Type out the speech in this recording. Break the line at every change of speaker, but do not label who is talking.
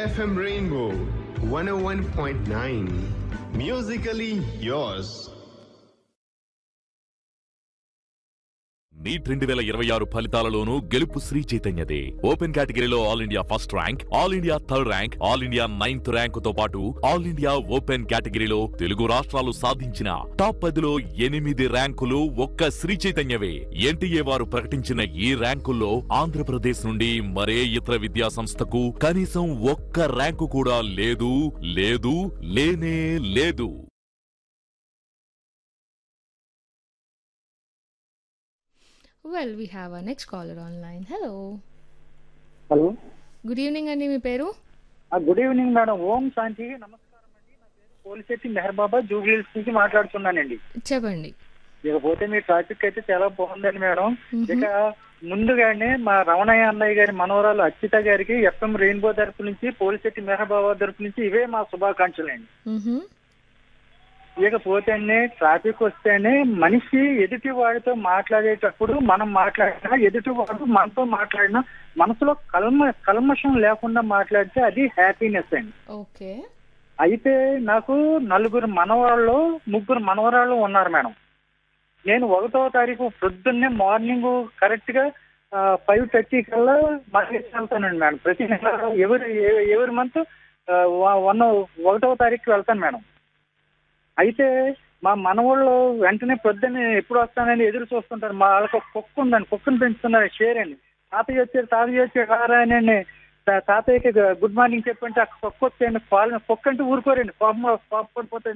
FM Rainbow 101.9. Musically yours.
NEET రెండు వేల ఇరవై ఆరు ఫలితాలలోనూ గెలుపు శ్రీ చైతన్యదే ఓపెన్ కేటగిరీలో all India first rank all India third rank all India ninth rank తో పాటు ఆల్ ఇండియా ఓపెన్ కేటగిరీలో తెలుగు రాష్ట్రాలు సాధించిన టాప్ పదిలో ఎనిమిది ర్యాంకులు ఒక్క శ్రీ చైతన్యవే ఎన్టీఏ వారు ప్రకటించిన ఈ ర్యాంకుల్లో ఆంధ్రప్రదేశ్ నుండి మరే ఇతర విద్యా సంస్థకు కనీసం ఒక్క ర్యాంకు కూడా లేదు లేదు లేనే లేదు
well we have a next caller online hello
hello
good evening అండి మీ పేరు
గుడ్ ఈవినింగ్ మేడం ఓం శాంతి నమస్కారం అండి నా పేరు పోలిశెట్టి మెహర్ బాబా జూబ్లీహిల్స్ నుంచి మాట్లాడుతున్నానండి
చెప్పండి
ఇకపోతే మీ ట్రాఫిక్ అయితే చాలా బాగుందండి మేడం
మ్మ్.
ఇక ముందుగానే మా రమణయ్య అన్నయ్య గారి మనవరాలు అచ్యుత గారికి ఎఫ్ఎం రెయిన్బో తరపు నుంచి పోలిశెట్టి మెహర్ బాబా తరపు నుంచి ఇవే మా శుభాకాంక్షలు అండి
మ్హూ.
ఇకపోతే ట్రాఫిక్ వస్తేనే మనిషి ఎదుటి వాడితో మాట్లాడేటప్పుడు మనం మాట్లాడినా ఎదుటి వాడు మనతో మాట్లాడినా మనసులో కల్మ కల్మషం లేకుండా మాట్లాడితే అది హ్యాపీనెస్ అండి
ఓకే
అయితే నాకు నలుగురు మనవరాళ్ళు ముగ్గురు మనవరాళ్ళు ఉన్నారు మేడం నేను ఒకటో తారీఖు పొద్దున్నే మార్నింగ్ కరెక్ట్ గా ఫైవ్ థర్టీ కల్లా మళ్ళీ వెళ్తానండి మేడం ప్రతి నెల ఎవరి ఎవరి మంత్ వన్ ఒకటో తారీఖు వెళ్తాను మేడం అయితే మా మనవాళ్ళు వెంటనే పొద్దున్నే ఎప్పుడు వస్తానని ఎదురు చూస్తుంటారు మా వాళ్ళకి ఒక కుక్క ఉందండి కుక్కను పెంచుతున్నారు షేర్ అండి తాతయ్య వచ్చారు తాతయ్య వచ్చారు రారా అని తా- తాతయ్యకి గుడ్ మార్నింగ్ చెప్పంటే ఆ కుక్క వచ్చేయండి పాలు కుక్క అంటే ఊరుకోరండి పాపం పాప పడిపోతుంది